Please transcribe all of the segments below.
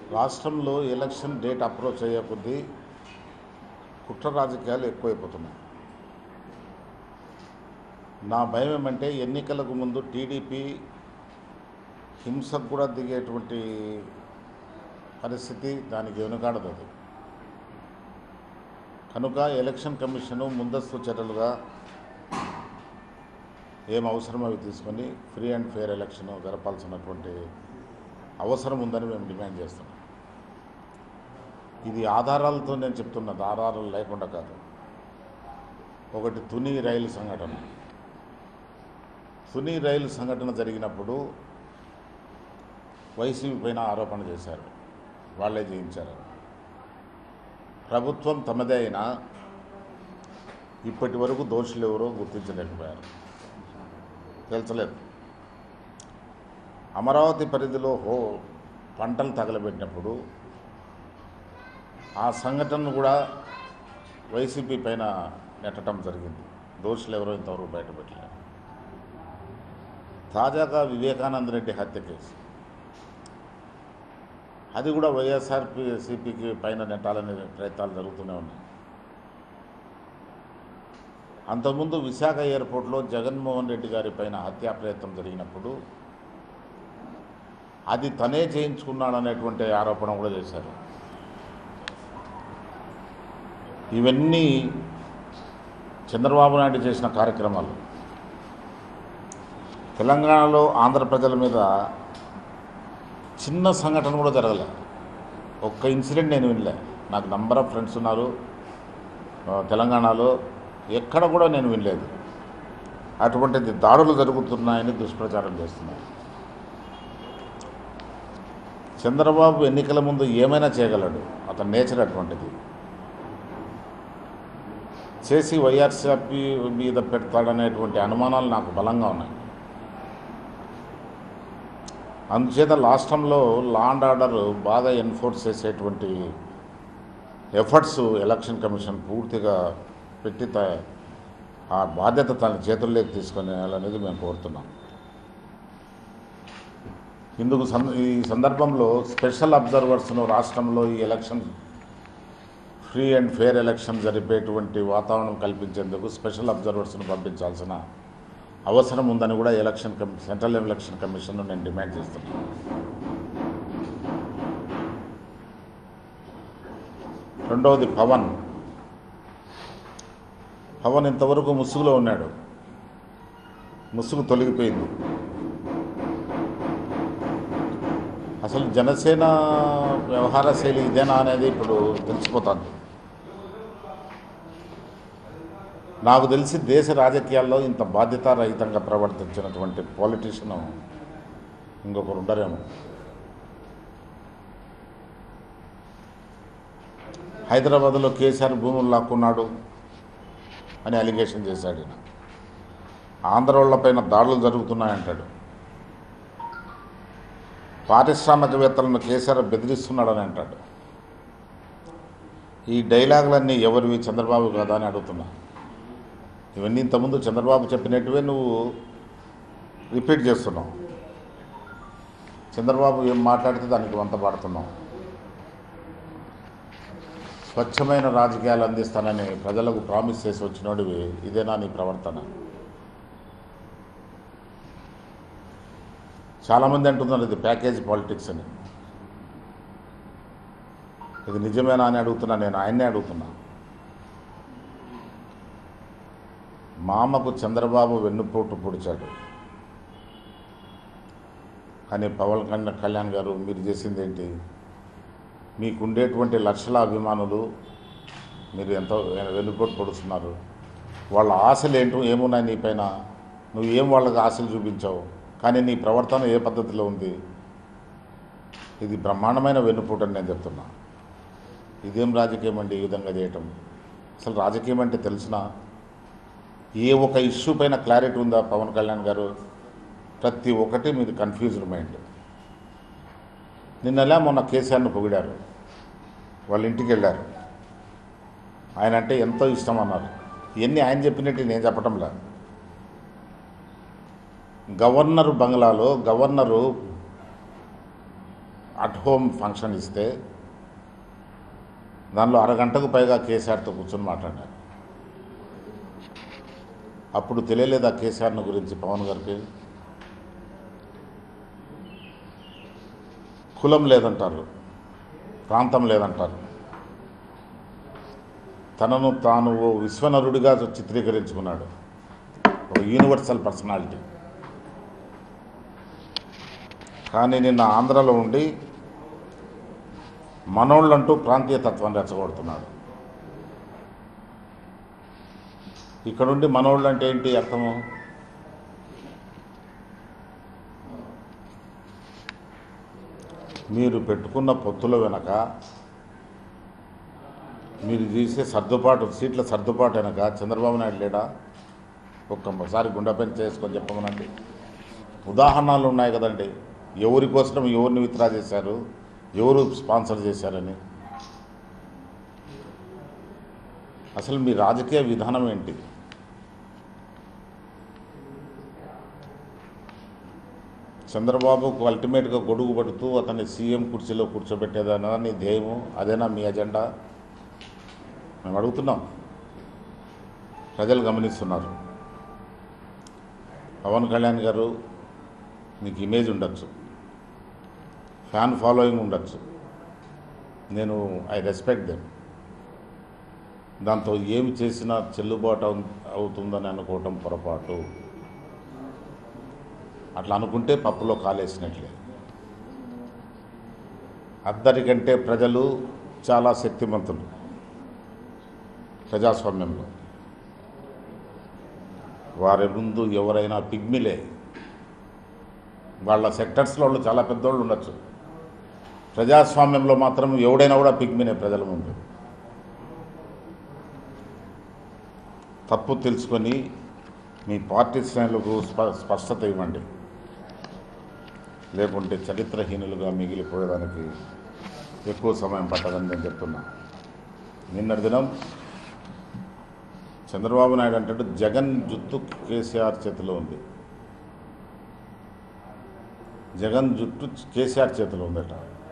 రాష్ట్రంలో election date approach అయ్యే కొద్దీ కుట్ర రాజకీయాలు ఎక్కువైపోతున్నాయి నా భయం ఏమంటే ఎన్నికలకు ముందు టీడీపీ హింసకు కూడా దిగేటువంటి పరిస్థితి దానికి వెనుకాడదు అది కనుక ఎలక్షన్ కమిషను ముందస్తు చర్యలుగా ఏం అవసరం అవి తీసుకొని ఫ్రీ అండ్ ఫెయిర్ ఎలక్షన్ జరపాల్సినటువంటి అవసరం ఉందని మేము డిమాండ్ చేస్తున్నాం ఇది ఆధారాలతో నేను చెప్తున్నది ఆధారాలు లేకుండా కాదు ఒకటి తుని రైలు సంఘటన తుని రైలు సంఘటన జరిగినప్పుడు వైసీపీ పైన ఆరోపణ చేశారు వాళ్ళే జయించారు ప్రభుత్వం తమదే అయినా ఇప్పటి వరకు దోషులు ఎవరో గుర్తించలేకపోయారు తెలుసలేదు అమరావతి పరిధిలో హో పంటలు తగలబెట్టినప్పుడు ఆ సంఘటనను కూడా వైసీపీ పైన నెట్టడం జరిగింది దోషులు ఎవరో ఇంతవరకు బయటపెట్టలేదు తాజాగా వివేకానంద రెడ్డి హత్య కేసు అది కూడా వైఎస్ఆర్పి సిపికి పైన నెట్టాలనే ప్రయత్నాలు జరుగుతూనే ఉన్నాయి అంతకుముందు విశాఖ ఎయిర్పోర్ట్లో జగన్మోహన్ రెడ్డి గారి పైన హత్యా ప్రయత్నం జరిగినప్పుడు అది తనే చేయించుకున్నాడనేటువంటి ఆరోపణ కూడా చేశారు ఇవన్నీ చంద్రబాబు నాయుడు చేసిన కార్యక్రమాలు తెలంగాణలో ఆంధ్ర ప్రజల మీద చిన్న సంఘటన కూడా జరగలే ఒక్క ఇన్సిడెంట్ నేను వినలే నాకు నంబర్ ఆఫ్ ఫ్రెండ్స్ ఉన్నారు ఆ, తెలంగాణలో ఎక్కడ కూడా నేను వినలేదు అటువంటిది దాడులు జరుగుతున్నాయని దుష్ప్రచారం చేస్తున్నారు చంద్రబాబు ఎన్నికల ముందు ఏమైనా చేయగలడు అతని నేచర్ అటువంటిది చేసి వైఆర్సీపీ మీద పెడతాడనేటువంటి అనుమానాలు నాకు బలంగా ఉన్నాయి అందుచేత రాష్ట్రంలో లా అండ్ ఆర్డర్ బాగా ఎన్ఫోర్స్ చేసేటువంటి ఎఫర్ట్స్ ఎలక్షన్ కమిషన్ పూర్తిగా పెట్టి త- ఆ బాధ్యత తన చేతుల్లోకి తీసుకొని వెళ్ళాలనేది మేము కోరుతున్నాం ఇందుకు సం- ఈ సందర్భంలో స్పెషల్ అబ్జర్వర్స్ను రాష్ట్రంలో ఈ election free and fair election జరిపేటువంటి వాతావరణం కల్పించేందుకు స్పెషల్ అబ్జర్వర్స్ను పంపించాల్సిన అవసరం ఉందని కూడా ఎలక్షన్ కమి సెంట్రల్ ఎలక్షన్ కమిషన్ నేను డిమాండ్ చేస్తున్నాను రెండవది పవన్ పవన్ ఇంతవరకు ముసుగులో ఉన్నాడు ముసుగు తొలగిపోయింది అసలు జనసేన వ్యవహార శైలి ఇదేనా అనేది ఇప్పుడు తెలిసిపోతుంది నాకు తెలిసి దేశ రాజకీయాల్లో ఇంత బాధ్యతారహితంగా ప్రవర్తించినటువంటి పాలిటీషియన్ ఇంకొకరు ఉండరేమో హైదరాబాద్లో కేసీఆర్ భూములు లాక్కున్నాడు అని అలిగేషన్ చేశాడు ఈయన ఆంధ్ర వాళ్ళపైన దాడులు జరుగుతున్నాయంటాడు పారిశ్రామికవేత్తలను కేసీఆర్ బెదిరిస్తున్నాడని అంటాడు ఈ డైలాగులన్నీ ఎవరివి చంద్రబాబు కదా అని అడుగుతున్నా ఇవన్నీ ఇంతకుముందు చంద్రబాబు చెప్పినట్టువే నువ్వు రిపీట్ చేస్తున్నావు చంద్రబాబు ఏం మాట్లాడితే దానికి వంత పాడుతున్నావు స్వచ్ఛమైన రాజకీయాలు అందిస్తానని ప్రజలకు ప్రామిస్ చేసి వచ్చినోడివి ఇదేనా నీ ప్రవర్తన చాలామంది అంటున్నారు ఇది ప్యాకేజ్ పాలిటిక్స్ అని ఇది నిజమేనా అని అడుగుతున్నా నేను ఆయన్నే అడుగుతున్నా మామకు చంద్రబాబు వెన్నుపోటు పొడిచాడు కానీ పవన్ కళ్యాణ్ కళ్యాణ్ గారు మీరు చేసింది ఏంటి మీకుండేటువంటి లక్షల అభిమానులు మీరు ఎంతో వెన్నుపోటు పొడుస్తున్నారు వాళ్ళ ఆశలు ఏంటో ఏమున్నాయి నీ పైన నువ్వు ఏం వాళ్ళకి ఆశలు చూపించావు కానీ నీ ప్రవర్తన ఏ పద్ధతిలో ఉంది ఇది బ్రహ్మాండమైన వెన్నుపోటు అని నేను చెప్తున్నా ఇదేం రాజకీయం అండి ఈ విధంగా చేయటం అసలు రాజకీయం అంటే తెలిసినా ఏ ఒక ఇష్యూ పైన క్లారిటీ ఉందా పవన్ కళ్యాణ్ గారు ప్రతి ఒక్కటి మీది కన్ఫ్యూజ్డ్ మైండ్ నిన్నలా మొన్న కేసీఆర్ను పొగిడారు వాళ్ళ ఇంటికి వెళ్ళారు ఆయన అంటే ఎంతో ఇష్టం అన్నారు ఇవన్నీ ఆయన చెప్పినట్టు నేను చెప్పటంలా గవర్నర్ బంగ్లాలో గవర్నరు అట్ హోమ్ ఫంక్షన్ ఇస్తే దానిలో అరగంటకు పైగా కేసీఆర్తో కూర్చొని మాట్లాడారు అప్పుడు తెలియలేదా కేసీఆర్ని గురించి పవన్ గారికి కులం లేదంటారు ప్రాంతం లేదంటారు తనను తాను ఓ విశ్వనరుడిగా చిత్రీకరించుకున్నాడు ఒక యూనివర్సల్ పర్సనాలిటీ కానీ నిన్న ఆంధ్రలో ఉండి మనోళ్ళంటూ ప్రాంతీయ తత్వాన్ని రెచ్చగొడుతున్నాడు ఇక్కడుండి మనోళ్ళు అంటే ఏంటి అర్థము మీరు పెట్టుకున్న పొత్తుల వెనక మీరు చేసే సర్దుబాటు సీట్ల సర్దుబాటు వెనక చంద్రబాబు నాయుడు లేడా ఒక్కసారి గుండెపైన చేసుకొని చెప్పమనండి ఉదాహరణలు ఉన్నాయి కదండి ఎవరి కోసం ఎవరిని విత్డ్రా చేశారు ఎవరు స్పాన్సర్ చేశారని అసలు మీ రాజకీయ విధానం ఏంటి చంద్రబాబుకు అల్టిమేట్గా గొడుగు పడుతూ అతన్ని సీఎం కుర్చీలో కూర్చోబెట్టేదన్నా నీ ధ్యేయము అదేనా మీ అజెండా మేము అడుగుతున్నాం ప్రజలు గమనిస్తున్నారు పవన్ కళ్యాణ్ గారు మీకు ఇమేజ్ ఉండొచ్చు ఫ్యాన్ ఫాలోయింగ్ ఉండొచ్చు నేను ఐ రెస్పెక్ట్ దెమ్ దాంతో ఏమి చేసినా చెల్లుబాటు అవు- అవుతుందని అనుకోవటం పొరపాటు అట్లా అనుకుంటే పప్పులో కాలేసినట్లే అందరికంటే ప్రజలు చాలా శక్తిమంతులు ప్రజాస్వామ్యంలో వారి ముందు ఎవరైనా పిగ్మిలే వాళ్ళ సెక్టర్స్లో వాళ్ళు చాలా పెద్దోళ్ళు ఉండొచ్చు ప్రజాస్వామ్యంలో మాత్రం ఎవడైనా కూడా పిగ్మినే ప్రజల ముందు తప్పు తెలుసుకొని మీ పార్టీ శ్రేణులకు స్ప- స్పష్టత ఇవ్వండి లేకుంటే చరిత్రహీనులుగా మిగిలిపోయేదానికి ఎక్కువ సమయం పట్టదని నేను చెప్తున్నా నిన్నటి దినం చంద్రబాబు నాయుడు అంటే జగన్ జుత్తు కేసీఆర్ చేతిలో ఉంది జగన్ జుట్టు కేసీఆర్ చేతిలో ఉందట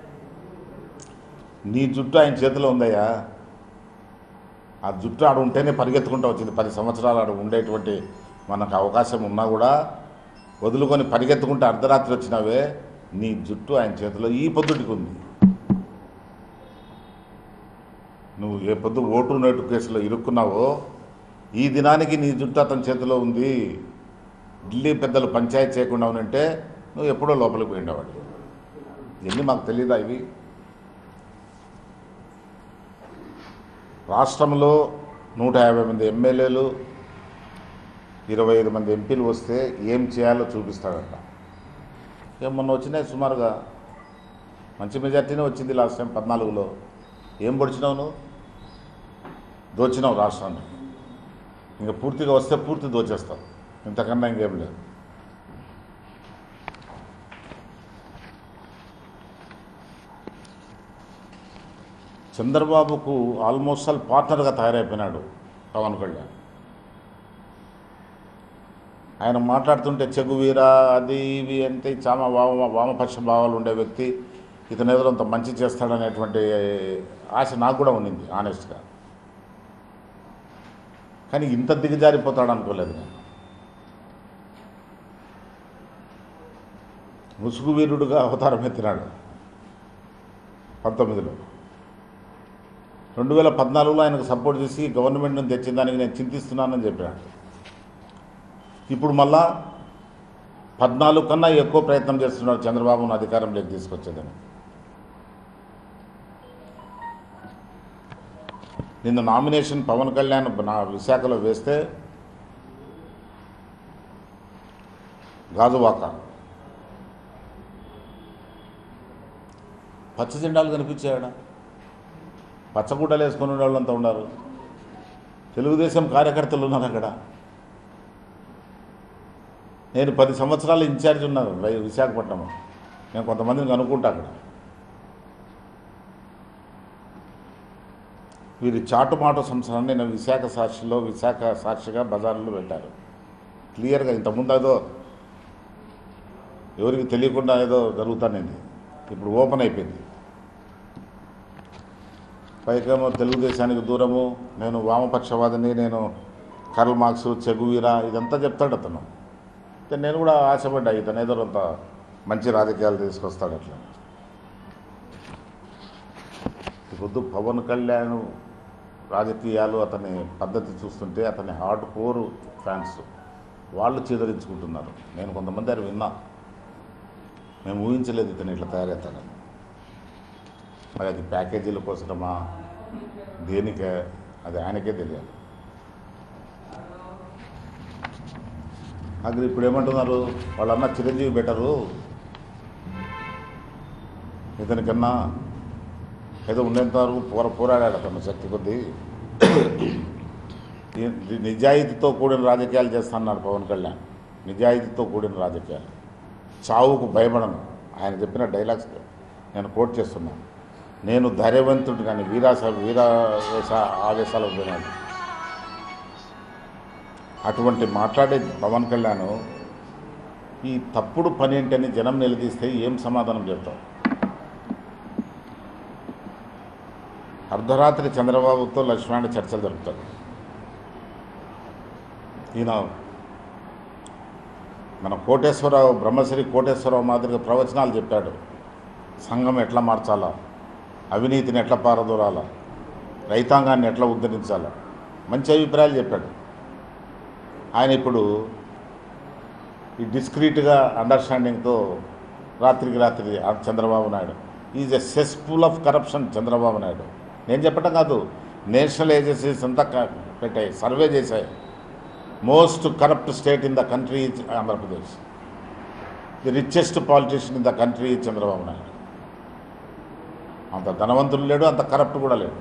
నీ జుట్టు ఆయన చేతిలో ఉందయ్యా ఆ జుట్టు ఆడ ఉంటేనే పరిగెత్తుకుంటూ వచ్చింది పది సంవత్సరాలు ఆడ ఉండేటువంటి మనకు అవకాశం ఉన్నా కూడా వదులుకొని పరిగెత్తుకుంటూ అర్ధరాత్రి వచ్చినావే నీ జుట్టు ఆయన చేతిలో ఈ పొద్దుటికి ఉంది నువ్వు ఏ పొద్దు ఓటు నోటు కేసులో ఇరుక్కున్నావో ఈ దినానికి నీ జుట్టు అతని చేతిలో ఉంది ఢిల్లీ పెద్దలు పంచాయతీ చేయకుండా ఉనంటే నువ్వు ఎప్పుడో లోపలికి పోయిండేవాడు ఇవన్నీ మాకు తెలియదా ఇవి రాష్ట్రంలో నూట యాభై మంది ఎమ్మెల్యేలు ఇరవై ఐదు మంది ఎంపీలు వస్తే ఏం చేయాలో చూపిస్తాడంట ఏం మొన్న వచ్చినాయి సుమారుగా మంచి మెజార్టీనే వచ్చింది లాస్ట్ టైం పద్నాలుగులో ఏం పొడిచినావు నువ్వు దోచినావు రాష్ట్రాన్ని ఇంకా పూర్తిగా వస్తే పూర్తి దోచేస్తావు ఇంతకన్నా ఇంకేం లేదు చంద్రబాబుకు ఆల్మోస్ట్ ఆల్ పార్ట్నర్గా తయారైపోయినాడు పవన్ కళ్యాణ్ ఆయన మాట్లాడుతుంటే చెగువీర అది ఇవి అంటే చాలా వామ వామపక్ష భావాలు ఉండే వ్యక్తి ఇతను ఏదో అంత మంచి చేస్తాడనేటువంటి ఆశ నాకు కూడా ఉండింది ఆనెస్ట్గా కానీ ఇంత దిగజారిపోతాడు అనుకోలేదు నేను ముసుగు వీరుడుగా అవతారం ఎత్తినాడు పంతొమ్మిదిలో రెండు వేల పద్నాలుగులో ఆయనకు సపోర్ట్ చేసి గవర్నమెంట్ నుంచి తెచ్చిన దానికి నేను చింతిస్తున్నానని చెప్పాడు ఇప్పుడు మళ్ళా పద్నాలుగు కన్నా ఎక్కువ ప్రయత్నం చేస్తున్నాడు చంద్రబాబును అధికారంలోకి తీసుకొచ్చేదని నిన్న నామినేషన్ పవన్ కళ్యాణ్ నా విశాఖలో వేస్తే గాజువాక పచ్చ జెండాలు కనిపించాయడ పచ్చగుడ్డలు వేసుకునే వాళ్ళంతా ఉన్నారు తెలుగుదేశం కార్యకర్తలు ఉన్నారు అక్కడ నేను పది సంవత్సరాలు ఇన్ఛార్జ్ ఉన్నాను వై- విశాఖపట్నం నేను కొంతమందిని కనుక్కుంటా అక్కడ వీరి చాటుమాటు సంవత్సరాన్ని నేను విశాఖ సాక్షిలో విశాఖ సాక్షిగా బజార్లో పెట్టారు క్లియర్గా ఇంతకుముందు ఏదో ఎవరికి తెలియకుండా ఏదో జరుగుతానండి ఇప్పుడు ఓపెన్ అయిపోయింది పైకేమో తెలుగుదేశానికి దూరము నేను వామపక్షవాదిని నేను కర్ల్ మార్క్స్ చెగువీరా ఇదంతా చెప్తాడు అతను అయితే నేను కూడా ఆశపడ్డా ఇతను ఏదో అంత మంచి రాజకీయాలు తీసుకొస్తాడు అట్లా పొద్దు పవన్ కళ్యాణ్ రాజకీయాలు అతని పద్ధతి చూస్తుంటే అతని హార్డ్ కోర్ ఫ్యాన్స్ వాళ్ళు చీదరించుకుంటున్నారు నేను కొంతమంది అది విన్నా మేము ఊహించలేదు ఇతను ఇట్లా తయారవుతాడని మరి అది ప్యాకేజీల కోసమా దేనికే అది ఆయనకే తెలియాలి అక్కడ ఇప్పుడు ఏమంటున్నారు వాళ్ళన్న చిరంజీవి బెటరు ఇతనికన్నా ఏదో ఉండేంత వరకు పోర పోరాడాడు అతను శక్తి కొద్దీ ఈ నిజాయితీతో కూడిన రాజకీయాలు చేస్తాన్నాడు పవన్ కళ్యాణ్ నిజాయితీతో కూడిన రాజకీయాలు చావుకు భయపడను ఆయన చెప్పిన డైలాగ్స్ నేను కోట్ చేస్తున్నాను నేను ధైర్యవంతుడు కానీ వీరాస వీరావేశ ఆవేశాలకు పోయినాడు అటువంటి మాట్లాడే పవన్ కళ్యాణ్ ఈ తప్పుడు పని ఏంటని జనం నిలదీస్తే ఏం సమాధానం చెప్తాం అర్ధరాత్రి చంద్రబాబుతో లక్ష్మణ్ చర్చలు జరుపుతారు ఈయన మన కోటేశ్వరరావు బ్రహ్మశ్రీ కోటేశ్వరరావు మాదిరిగా ప్రవచనాలు చెప్పాడు సంఘం ఎట్లా మార్చాలా అవినీతిని ఎట్లా పారదోరాలా రైతాంగాన్ని ఎట్లా ఉద్ధరించాలా మంచి అభిప్రాయాలు చెప్పాడు ఆయన ఇప్పుడు ఈ డిస్క్రీట్గా అండర్స్టాండింగ్తో రాత్రికి రాత్రి ఆ Chandrababu Naidu is a cesspool of corruption Chandrababu Naidu నేను చెప్పటం కాదు నేషనల్ ఏజెన్సీస్ అంతా క- పెట్టాయి సర్వే చేశాయి most corrupt state in the country is Andhra Pradesh the richest politician in the country is Chandrababu Naidu అంత ధనవంతుడు లేడు అంత కరప్ట్ కూడా లేడు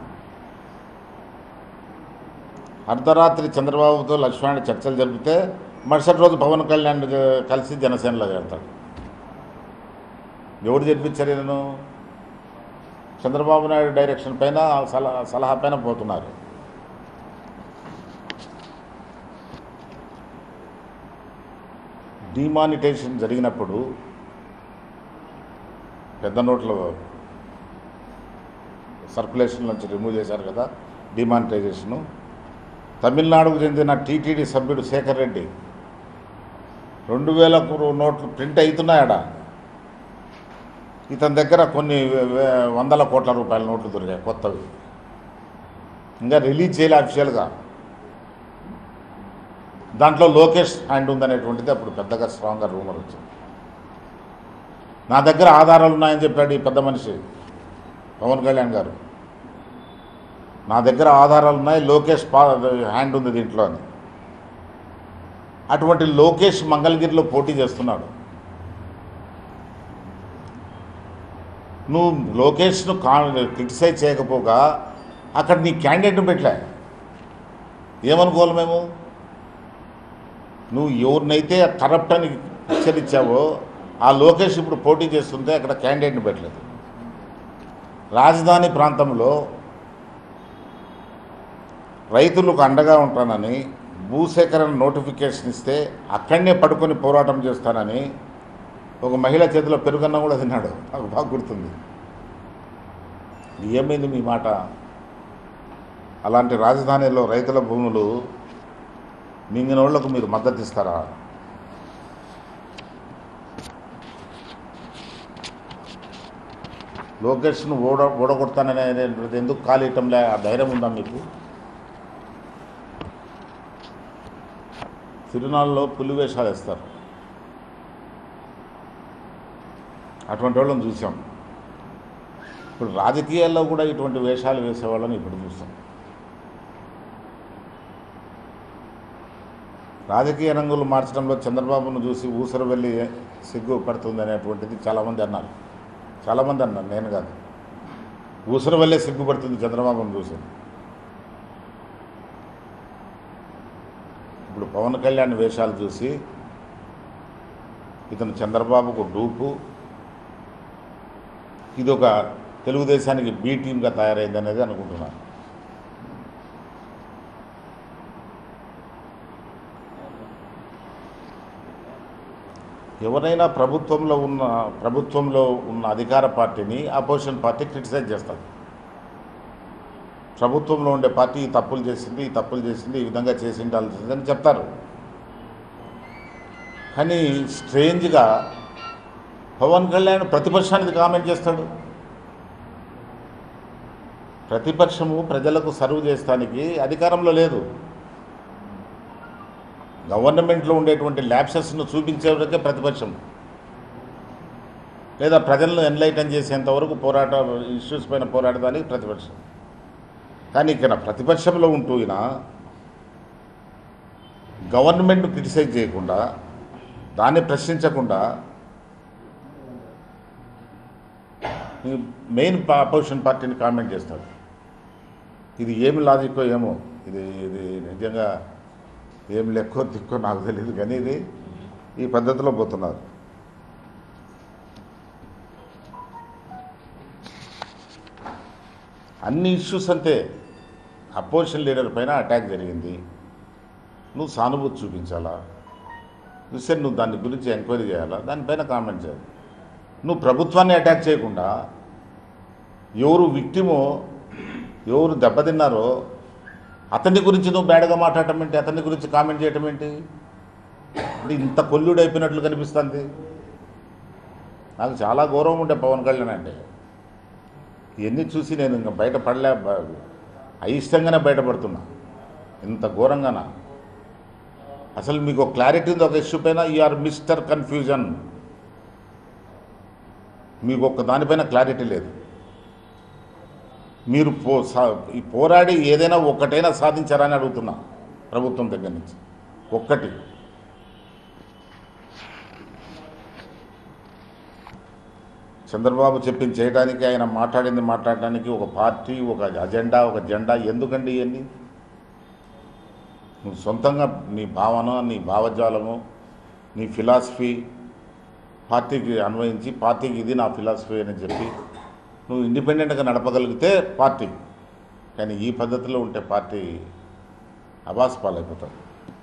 అర్ధరాత్రి చంద్రబాబుతో లక్ష్మణ్ చర్చలు జరిపితే మరుసటి రోజు పవన్ కళ్యాణ్ కలిసి జనసేనలో చేరతాడు ఎవరు జరిపించారు నేను చంద్రబాబు నాయుడు డైరెక్షన్ పైన సలహా సలహా పైన పోతున్నారు డిమానిటైజేషన్ జరిగినప్పుడు పెద్ద నోట్ల సర్క్యులేషన్ నుంచి రిమూవ్ చేశారు కదా డిమానిటైజేషను తమిళనాడుకు చెందిన టీటీడీ సభ్యుడు శేఖర్ రెడ్డి రెండు వేల నోట్లు ప్రింట్ అవుతున్నాయడ ఇతని దగ్గర కొన్ని వే- వే- వందల కోట్ల రూపాయల నోట్లు దొరికాయి కొత్తవి ఇంకా రిలీజ్ చేయలే అఫిషియల్గా దాంట్లో లోకేష్ హ్యాండ్ ఉందనేటువంటిది అప్పుడు పెద్దగా స్ట్రాంగ్గా రూమర్ వచ్చింది నా దగ్గర ఆధారాలు ఉన్నాయని చెప్పాడు ఈ పెద్ద మనిషి పవన్ కళ్యాణ్ గారు నా దగ్గర ఆధారాలు ఉన్నాయి లోకేష్ పా హ్యాండ్ ఉంది దీంట్లో అని అటువంటి లోకేష్ మంగళగిరిలో పోటీ చేస్తున్నాడు నువ్వు లోకేష్ను కా క్రిటిసైజ్ చేయకపోగా అక్కడ నీ క్యాండిడేట్ను పెట్టలే ఏమనుకోవాలి మేము నువ్వు ఎవరినైతే కరప్ట్ అని హెచ్చరించావో ఆ లోకేష్ ఇప్పుడు పోటీ చేస్తుంటే అక్కడ క్యాండిడేట్ని పెట్టలేదు రాజధాని ప్రాంతంలో రైతులకు అండగా ఉంటానని భూసేకరణ నోటిఫికేషన్ ఇస్తే అక్కడనే పడుకొని పోరాటం చేస్తానని ఒక మహిళ చేతిలో పెరుగన్న కూడా తిన్నాడు నాకు బాగా గుర్తుంది ఏమైంది మీ మాట అలాంటి రాజధానిలో రైతుల భూములు మింగిన వాళ్లకు మీరు మద్దతు ఇస్తారా లోకేష్ను ఓడ ఓడగొడతాననే ఎందుకు కాలేయటంలే ఆ ధైర్యం ఉందా మీకు తిరునాళ్ళలో పులి వేషాలు వేస్తారు అటువంటి వాళ్ళని చూసాం ఇప్పుడు రాజకీయాల్లో కూడా ఇటువంటి వేషాలు వేసేవాళ్ళని ఇప్పుడు చూస్తాం రాజకీయ రంగులు మార్చడంలో చంద్రబాబును చూసి ఊసరు వెళ్ళి సిగ్గు పడుతుంది అనేటువంటిది చాలామంది అన్నారు చాలామంది అన్నారు నేను కాదు ఊసరు వెళ్ళే సిగ్గుపడుతుంది చంద్రబాబును చూసి ఇప్పుడు పవన్ కళ్యాణ్ వేషాలు చూసి ఇతను చంద్రబాబుకు డూపు ఇది ఒక తెలుగుదేశానికి బీ టీమ్గా తయారైంది అనేది అనుకుంటున్నాను ఎవరైనా ప్రభుత్వంలో ఉన్న ప్రభుత్వంలో ఉన్న అధికార పార్టీని అపోజిషన్ పార్టీ క్రిటిసైజ్ చేస్తారు ప్రభుత్వంలో ఉండే పార్టీ ఈ తప్పులు చేసింది ఈ తప్పులు చేసింది ఈ విధంగా చేసి ఉండాల్సింది అని చెప్తారు కానీ స్ట్రేంజ్గా పవన్ కళ్యాణ్ ప్రతిపక్షానికి కామెంట్ చేస్తాడు ప్రతిపక్షము ప్రజలకు సర్వ్ చేస్తానికి అధికారంలో లేదు గవర్నమెంట్లో ఉండేటువంటి ల్యాప్సెస్ను చూపించేవరకే ప్రతిపక్షం లేదా ప్రజలను ఎన్లైటన్ చేసేంత వరకు పోరాట ఇష్యూస్ పైన పోరాడడానికి ప్రతిపక్షం కానీ ఇక్కడ ప్రతిపక్షంలో ఉంటూ ఈయన గవర్నమెంట్ క్రిటిసైజ్ చేయకుండా దాన్ని ప్రశ్నించకుండా ఈ మెయిన్ అపోజిషన్ పార్టీని కామెంట్ చేస్తాడు ఇది ఏమి లాజిక్కో ఏమో ఇది ఇది నిజంగా ఏం లెక్కో దిక్కో నాకు తెలియదు కానీ ఇది ఈ పద్ధతిలో పోతున్నారు అన్ని ఇష్యూస్ అంతే అపోజిషన్ లీడర్ పైన అటాక్ జరిగింది నువ్వు సానుభూతి చూపించాలా చూస్తే నువ్వు దాని గురించి ఎంక్వైరీ చేయాలా దానిపైన కామెంట్ చేయాలి నువ్వు ప్రభుత్వాన్ని అటాక్ చేయకుండా ఎవరు విక్టిమో ఎవరు దెబ్బతిన్నారో అతని గురించి నువ్వు బ్యాడ్గా మాట్లాడటం ఏంటి అతని గురించి కామెంట్ చేయటం ఏంటి అంటే ఇంత కొల్లుడు అయిపోయినట్లు కనిపిస్తుంది నాకు చాలా గౌరవం ఉండే పవన్ కళ్యాణ్ అంటే ఇవన్నీ చూసి నేను ఇంకా బయటపడలే బ- అయిష్టంగానే బయటపడుతున్నా ఇంత ఘోరంగానా అసలు మీకు ఒక క్లారిటీ ఉంది ఒక ఇష్యూ పైన ఆర్ మిస్టర్ కన్ఫ్యూజన్ మీకు ఒక దానిపైన క్లారిటీ లేదు మీరు పో సా- ఈ పోరాడి ఏదైనా ఒక్కటైనా సాధించారా అని అడుగుతున్నా ప్రభుత్వం దగ్గర నుంచి ఒక్కటి చంద్రబాబు చెప్పింది చేయడానికి ఆయన మాట్లాడింది మాట్లాడడానికి ఒక పార్టీ ఒక అజెండా ఒక జెండా ఎందుకండి ఇవన్నీ నువ్వు సొంతంగా నీ భావన నీ భావజాలము నీ ఫిలాసఫీ పార్టీకి అన్వయించి పార్టీకి ఇది నా ఫిలాసఫీ అని చెప్పి నువ్వు ఇండిపెండెంట్గా నడపగలిగితే పార్టీ కానీ ఈ పద్ధతిలో ఉంటే పార్టీ అబాస్ పాలైపోతుంది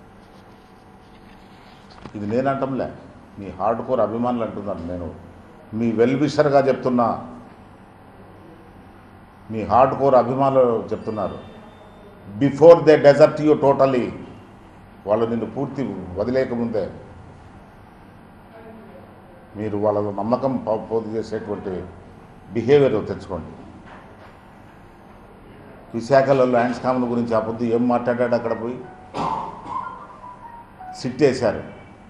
ఇది నేను అంటంలే మీ హార్డ్ కోర్ అభిమానులు అంటున్నాను నేను మీ వెల్ విషర్గా చెప్తున్నా మీ హార్డ్ కోర్ అభిమానులు చెప్తున్నారు before they desert you totally వాళ్ళు నిన్ను పూర్తి వదిలేకముందే మీరు వాళ్ళ నమ్మకం ప- పోదు చేసేటువంటి బిహేవియర్ తెచ్చుకోండి విశాఖలో ల్యాండ్స్ కామన్ గురించి ఆ పొద్దు ఏం మాట్లాడాడు అక్కడ పోయి సిట్ వేశారు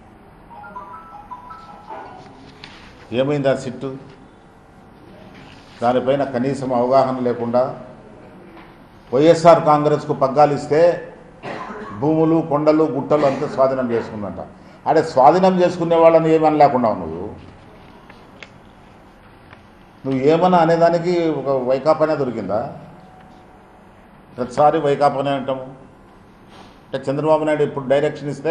ఏమైంది ఆ సిట్టు దానిపైన కనీసం అవగాహన లేకుండా వైఎస్ఆర్ కాంగ్రెస్కు పగ్గాలు ఇస్తే భూములు కొండలు గుట్టలు అంతా స్వాధీనం చేసుకుందంట అదే స్వాధీనం చేసుకునే వాళ్ళని ఏమని లేకుండా నువ్వు నువ్వు ఏమన్నా అనేదానికి ఒక వైకాపానే దొరికిందా ప్రతిసారి వైకాపానే అంటాము అంటే చంద్రబాబు నాయుడు ఇప్పుడు డైరెక్షన్ ఇస్తే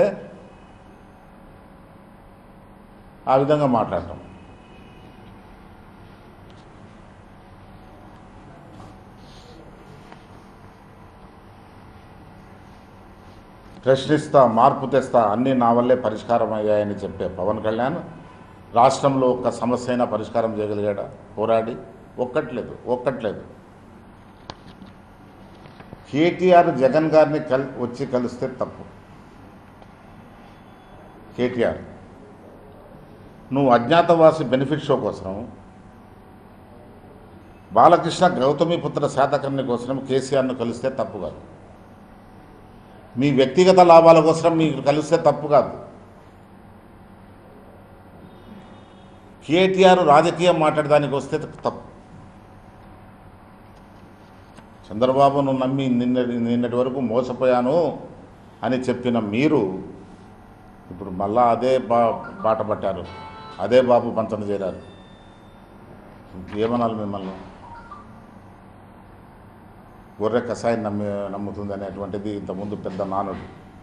ఆ విధంగా మాట్లాడటం ప్రశ్నిస్తా మార్పు తెస్తా అన్నీ నా వల్లే పరిష్కారం అయ్యాయని చెప్పే పవన్ కళ్యాణ్ రాష్ట్రంలో ఒక్క సమస్య అయినా పరిష్కారం చేయగలిగాడా పోరాడి ఒక్కట్లేదు ఒక్కట్లేదు కేటీఆర్ జగన్ గారిని కల్ వచ్చి కలిస్తే తప్పు కేటీఆర్ నువ్వు అజ్ఞాతవాసి బెనిఫిట్ షో కోసం బాలకృష్ణ గౌతమిపుత్ర శాతకర్ణి కోసం కేసీఆర్ను కలిస్తే తప్పు కాదు మీ వ్యక్తిగత లాభాల కోసం మీకు కలిస్తే తప్పు కాదు కేటీఆర్ రాజకీయం మాట్లాడడానికి వస్తే తప్పు చంద్రబాబును నమ్మి నిన్న నిన్నటి వరకు మోసపోయాను అని చెప్పిన మీరు ఇప్పుడు మళ్ళా అదే బా బాట పట్టారు అదే బాబు పంచన చేరారు ఏమనాలి మిమ్మల్ని గొర్రె కషాయం నమ్మి నమ్ముతుంది అనేటువంటిది ఇంతకుముందు పెద్ద నానుడు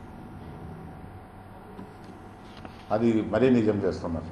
అది మరీ నిజం చేస్తున్నారు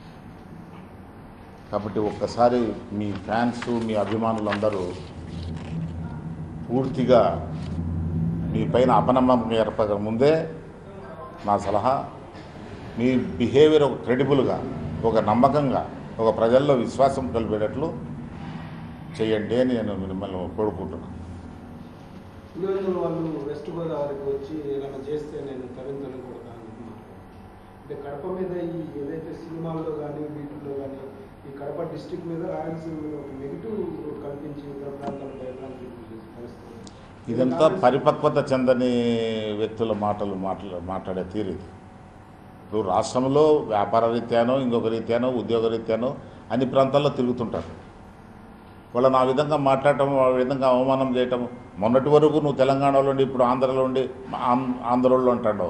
కాబట్టి ఒక్కసారి మీ ఫ్యాన్స్ మీ అభిమానులందరూ పూర్తిగా మీ పైన అపనమ్మకం ఏర్పడక ముందే నా సలహా మీ బిహేవియర్ ఒక క్రెడిబుల్గా ఒక నమ్మకంగా ఒక ప్రజల్లో విశ్వాసం కలిపేటట్లు చేయండి అని నేను మిమ్మల్ని కోరుకుంటున్నాను పులివెందుల వాళ్ళు వెస్ట్ గోదావరికి వచ్చి ఏదైనా చేస్తే నేను తరిమి తరిమి కొడతాను అంటున్నారు అంటే కడప మీద ఈ ఏదైతే సినిమాల్లో కానీ వీటిల్లో కానీ ఈ కడప డిస్టిక్ మీద రాయలసీమ మీద ఒక నెగిటివ్ కల్పించి ఇతర ప్రాంతాల భయభ్రాంతి చేసే పరిస్థితి ఇదంతా పరిపక్వత చెందని వ్యక్తుల మాటలు మాట్లా మాట్లాడే తీరు ఇది ఇప్పుడు రాష్ట్రంలో వ్యాపార రీత్యానో ఇంకొక రీత్యానో ఉద్యోగ రీత్యానో అన్ని ప్రాంతాల్లో తిరుగుతుంటారు వాళ్ళని ఆ విధంగా మాట్లాడటం ఆ విధంగా అవమానం చేయటం మొన్నటి వరకు నువ్వు తెలంగాణలో ఉండి ఇప్పుడు ఆంధ్రలో ఉండి ఆం- ఆంధ్రలో అంటాడు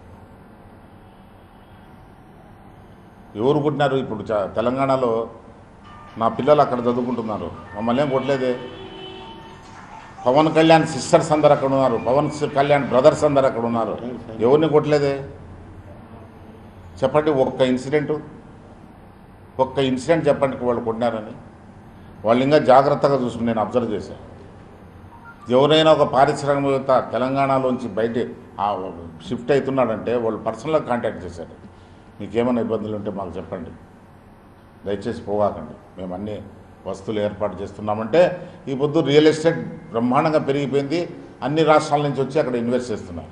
ఎవరు పుట్టినారు ఇప్పుడు చ- తెలంగాణలో నా పిల్లలు అక్కడ చదువుకుంటున్నారు మమ్మల్ని ఏం కొట్టలేదే పవన్ కళ్యాణ్ సిస్టర్స్ అందరు అక్కడ ఉన్నారు పవన్ సి- కళ్యాణ్ బ్రదర్స్ అందరు అక్కడ ఉన్నారు ఎవరిని కొట్టలేదే చెప్పండి ఒక్క ఇన్సిడెంట్ ఒక్క ఇన్సిడెంట్ చెప్పండి వాళ్ళు కొట్టినారని వాళ్ళు ఇంకా జాగ్రత్తగా చూసుకుని నేను అబ్జర్వ్ చేశాను ఎవరైనా ఒక పారిశ్రామికవేత్త తెలంగాణలోంచి బయట ఆ షిఫ్ట్ అవుతున్నాడంటే వాళ్ళు పర్సనల్గా కాంటాక్ట్ చేశారు మీకేమైనా ఇబ్బందులు ఉంటే మాకు చెప్పండి దయచేసి పోగాకండి మేము అన్ని వస్తువులు ఏర్పాటు చేస్తున్నామంటే ఈ పొద్దు రియల్ ఎస్టేట్ బ్రహ్మాండంగా పెరిగిపోయింది అన్ని రాష్ట్రాల నుంచి వచ్చి అక్కడ ఇన్వెస్ట్ చేస్తున్నారు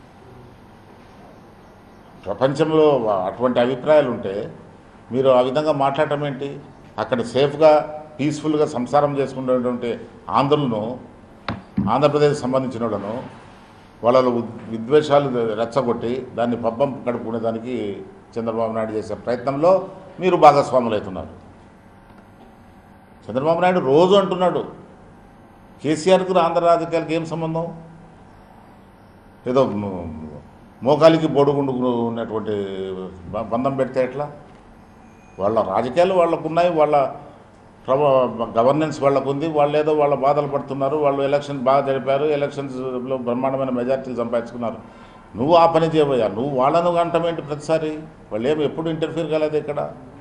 ప్రపంచంలో అటువంటి అభిప్రాయాలు ఉంటే మీరు ఆ విధంగా మాట్లాడటం ఏంటి అక్కడ సేఫ్గా పీస్ఫుల్గా సంసారం చేసుకునేటువంటి ఆంధ్రులను ఆంధ్రప్రదేశ్ సంబంధించిన వాళ్ళను వాళ్ళలో ఉద్- విద్వేషాలు రెచ్చగొట్టి దాన్ని పబ్బం గడుపుకునేదానికి చంద్రబాబు నాయుడు చేసే ప్రయత్నంలో మీరు భాగస్వాములు అవుతున్నారు చంద్రబాబు నాయుడు రోజు అంటున్నాడు కేసీఆర్కి ఆంధ్ర రాజకీయాలకు ఏం సంబంధం ఏదో మ- మోకాలికి బొడుగుండు ఉన్నటువంటి బ- బంధం పెడితే ఎట్లా వాళ్ళ రాజకీయాలు వాళ్ళకు ఉన్నాయి వాళ్ళ ప్రభ గవర్నెన్స్ వాళ్ళకు ఉంది వాళ్ళు ఏదో వాళ్ళ బాధలు పడుతున్నారు వాళ్ళు ఎలక్షన్ బాగా జరిపారు ఎలక్షన్స్లో బ్రహ్మాండమైన మెజార్టీలు సంపాదించుకున్నారు నువ్వు ఆ పని చేయబోయా నువ్వు వాళ్ళను అంటమేంటి ప్రతిసారి వాళ్ళు ఏమి ఎప్పుడు ఇంటర్ఫీర్ కాలేదు ఇక్కడ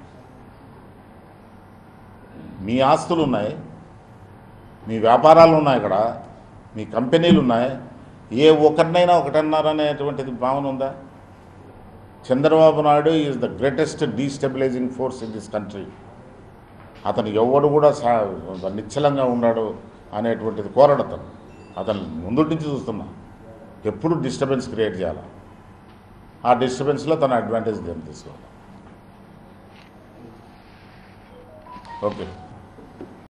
మీ ఆస్తులు ఉన్నాయి మీ వ్యాపారాలు ఉన్నాయి ఇక్కడ మీ కంపెనీలు ఉన్నాయి ఏ ఒక్కరినైనా ఒకటన్నారనేటువంటిది భావన ఉందా Chandrababu Naidu is the greatest destabilising force in this country అతను ఎవడు కూడా సా- నిశ్చలంగా ఉన్నాడు అనేటువంటిది కోరడు అతను అతను ముందు నుంచి చూస్తున్నా ఎప్పుడు డిస్టర్బెన్స్ క్రియేట్ చేయాలి ఆ డిస్టర్బెన్స్లో తన అడ్వాంటేజ్ దేని తీసుకోవాలి ఓకే